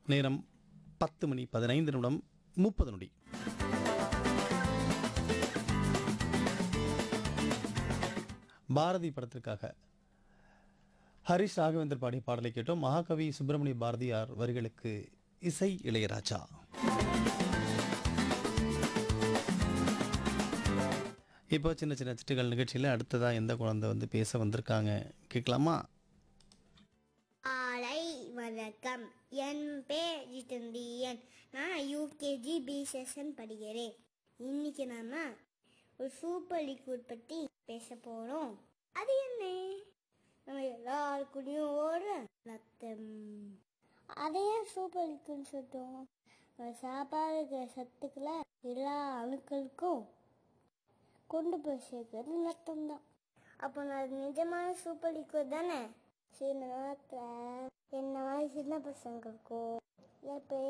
நேரம் பத்து மணி பதினைந்து நிமிடம் முப்பது நொடி பாரதி படத்திற்காக ஹரிஷ் ராகவேந்தர் பாடிய பாடலை கேட்டோம் மகாகவி சுப்பிரமணிய பாரதியார் வரிகளுக்கு இசை இளையராஜா இப்போ சின்ன சின்ன சிட்டுகள் நிகழ்ச்சியில் அடுத்ததாக எந்த குழந்தை வந்து பேச வந்திருக்காங்க கேட்கலாமா ஆலை வணக்கம் என் பேர் ஜிதந்தியன் நான் யூகேஜி பி செஷன் படிக்கிறேன் இன்னைக்கு நாம ஒரு சூப்பர் லிக்விட் பற்றி பேச போகிறோம் அது என்ன நம்ம எல்லாருக்குள்ளேயும் ஒரு ரத்தம் அதை ஏன் சூப்பர் லிக்விட்னு சொல்லிட்டோம் நம்ம சாப்பாடு இருக்கிற சத்துக்களை எல்லா அணுக்களுக்கும் கொண்டு போய் சேர்க்கறது ரத்தம் தான் அப்போ நான் நிஜமான சூப்பர் லிக்விட் தானே சில நேரத்தில் என்ன மாதிரி சின்ன பசங்களுக்கும் இல்லை பெரிய